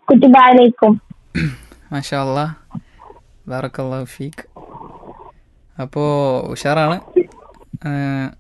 കുറ്റിബാലേക്കും മാഷാ അല്ലാ ബാറക്കല്ലാ ഫീക്ക് അപ്പോൾ ഉഷാറാണ് ഏഹ്,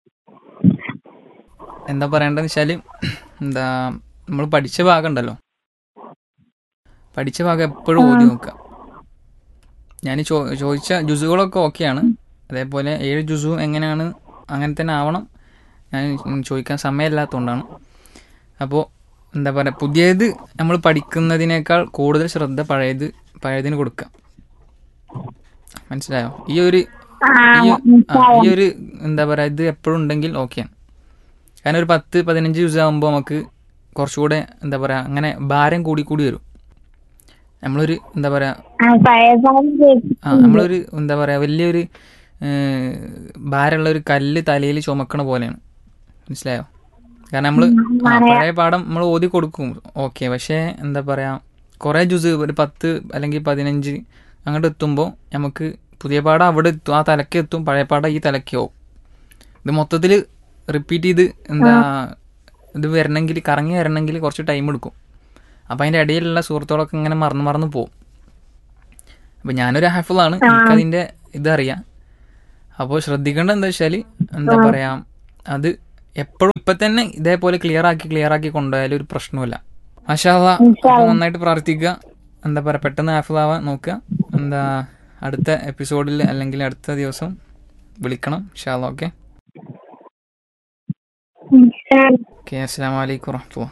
എന്താ പറയേണ്ടതെന്ന് വെച്ചാൽ എന്താ നമ്മൾ പഠിച്ച ഭാഗം ഉണ്ടല്ലോ പഠിച്ച ഭാഗം എപ്പോഴും ഓതി നോക്കുക ഞാൻ ചോ ചോദിച്ച ജുസുകളൊക്കെ ഓക്കെയാണ് അതേപോലെ ഏഴ് ജുസും എങ്ങനെയാണ് അങ്ങനെ തന്നെ ആവണം ഞാൻ ചോദിക്കാൻ സമയമില്ലാത്തതുകൊണ്ടാണ് അപ്പോൾ എന്താ പറയുക പുതിയത് നമ്മൾ പഠിക്കുന്നതിനേക്കാൾ കൂടുതൽ ശ്രദ്ധ പഴയത് പഴയതിന് കൊടുക്കുക മനസ്സിലായോ ഈ ഒരു ആ ഈ ആ, ഈ ഒരു എന്താ പറയുക ഇത് എപ്പോഴും ഉണ്ടെങ്കിൽ ഓക്കെയാണ് കാരണം ഒരു പത്ത് പതിനഞ്ച് ദിവസം ആകുമ്പോൾ നമുക്ക് കുറച്ചുകൂടെ എന്താ പറയുക അങ്ങനെ ഭാരം കൂടി കൂടി വരും നമ്മളൊരു എന്താ പറയുക ആ, പഴയ കാലം കേട്ടു. ആ നമ്മളൊരു എന്താ പറയുക വലിയൊരു ഏഹ്, ഭാരമുള്ള ഒരു കല്ല് തലയിൽ ചുമക്കണ പോലെയാണ് മനസ്സിലായോ കാരണം നമ്മൾ പഴയ പാഠം നമ്മൾ ഓതി കൊടുക്കും ഓക്കെ പക്ഷേ എന്താ പറയുക കുറേ ജ്യൂസ് ഒരു പത്ത് അല്ലെങ്കിൽ പതിനഞ്ച് അങ്ങോട്ട് എത്തുമ്പോൾ നമുക്ക് പുതിയ പാഠം അവിടെ എത്തും ആ തലക്ക് എത്തും പഴയ പാഠം ഈ തലക്ക് ആവും ഇത് മൊത്തത്തിൽ റിപ്പീറ്റ് ചെയ്ത് എന്താ ഇത് വരണമെങ്കിൽ കറങ്ങി വരണമെങ്കിൽ കുറച്ച് ടൈം എടുക്കും അപ്പം അതിൻ്റെ ഇടയിലുള്ള സുഹൃത്തുക്കളൊക്കെ ഇങ്ങനെ മറന്ന് മറന്ന് പോകും അപ്പം ഞാനൊരു ഹാഫിളാണ് എനിക്കതിൻ്റെ ഇതറിയാം അപ്പോൾ ശ്രദ്ധിക്കേണ്ടത് എന്താ വെച്ചാൽ എന്താ പറയാ അത് എപ്പോഴും ഇപ്പം തന്നെ ഇതേപോലെ ക്ലിയർ ആക്കി ക്ലിയർ ആക്കി കൊണ്ടുപോയാലും ഒരു പ്രശ്നമില്ല മാഷാല്ല നന്നായിട്ട് പ്രാർത്ഥിക്കുക എന്താ പറയുക പെട്ടെന്ന് ഹാഫിളാവാൻ നോക്കുക എന്താ അടുത്ത എപ്പിസോഡിൽ അല്ലെങ്കിൽ അടുത്ത ദിവസം വിളിക്കണം ഷാല ഓക്കെ ഉം. ഓക്കെ അസ്സാം വലൈക്കും വറഹമുല്ല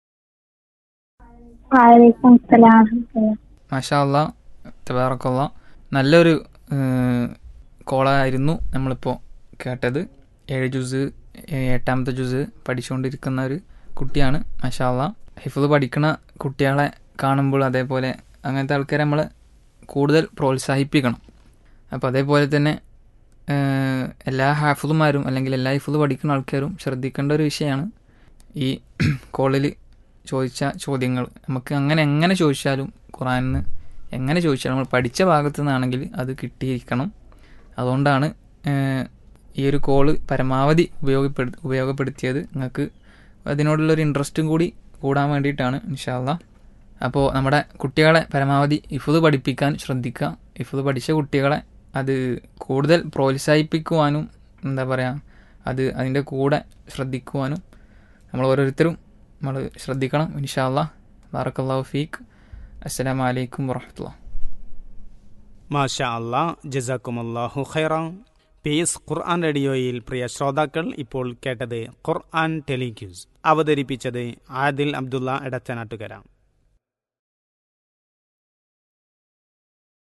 വലൈക്കും സലാം മാഷാല്ല തബാറക്കല്ല നല്ലൊരു കോളായിരുന്നു നമ്മളിപ്പോൾ കേട്ടത് ഏഴ് ജ്യൂസ് എട്ടാമത്തെ ജ്യൂസ് പഠിച്ചുകൊണ്ടിരിക്കുന്ന ഒരു കുട്ടിയാണ് മാഷാല്ല ഹിഫുദ് പഠിക്കുന്ന കുട്ടികളെ കാണുമ്പോൾ അതേപോലെ അങ്ങനത്തെ ആൾക്കാരെ നമ്മൾ കൂടുതൽ പ്രോത്സാഹിപ്പിക്കണം അപ്പോൾ അതേപോലെ തന്നെ ഏഹ്, എല്ലാ ഹാഫുദുമാരും അല്ലെങ്കിൽ എല്ലാ ഹിഫുദ് പഠിക്കുന്ന ആൾക്കാരും ശ്രദ്ധിക്കേണ്ട ഒരു വിഷയമാണ് ഈ കോളിൽ ചോദിച്ച ചോദ്യങ്ങൾ നമുക്ക് അങ്ങനെ എങ്ങനെ ചോദിച്ചാലും ഖുറാനിന്ന് എങ്ങനെ ചോദിച്ചാലും നമ്മൾ പഠിച്ച ഭാഗത്തു നിന്നാണെങ്കിൽ അത് കിട്ടിയിരിക്കണം അതുകൊണ്ടാണ് ഏഹ്, ഈ ഒരു കോള് പരമാവധി ഉപയോഗപ്പെടു ഉപയോഗപ്പെടുത്തിയത് നിങ്ങൾക്ക് അതിനോടുള്ളൊരു ഇൻട്രസ്റ്റും കൂടി കൂടാൻ വേണ്ടിയിട്ടാണ് ഇൻഷാല്ല അപ്പോൾ നമ്മുടെ കുട്ടികളെ പരമാവധി ഇഫുദ് പഠിപ്പിക്കാൻ ശ്രദ്ധിക്കുക ഇഫുദ് പഠിച്ച കുട്ടികളെ അത് കൂടുതൽ പ്രോത്സാഹിപ്പിക്കുവാനും എന്താ പറയുക അത് അതിൻ്റെ കൂടെ ശ്രദ്ധിക്കുവാനും നമ്മൾ ഓരോരുത്തരും നമ്മൾ ശ്രദ്ധിക്കണം ഇൻഷാല്ല ബാറക്കല്ലാഹു ഫീക്ക് അസ്സലാമു അലൈക്കും വറഹമത്തുള്ള മാഷാ അല്ലാ ജസാക്കുമല്ലാഹു ഖൈറ പീസ് ഖുർആൻ റേഡിയോയിൽ പ്രിയ ശ്രോതാക്കൾ ഇപ്പോൾ കേട്ടത് ഖുർആൻ ടെലിക്യൂസ് അവതരിപ്പിച്ചത് ആദിൽ അബ്ദുള്ള എടച്ചനാട്ടുകര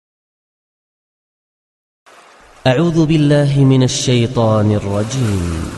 أعوذ بالله من الشيطان الرجيم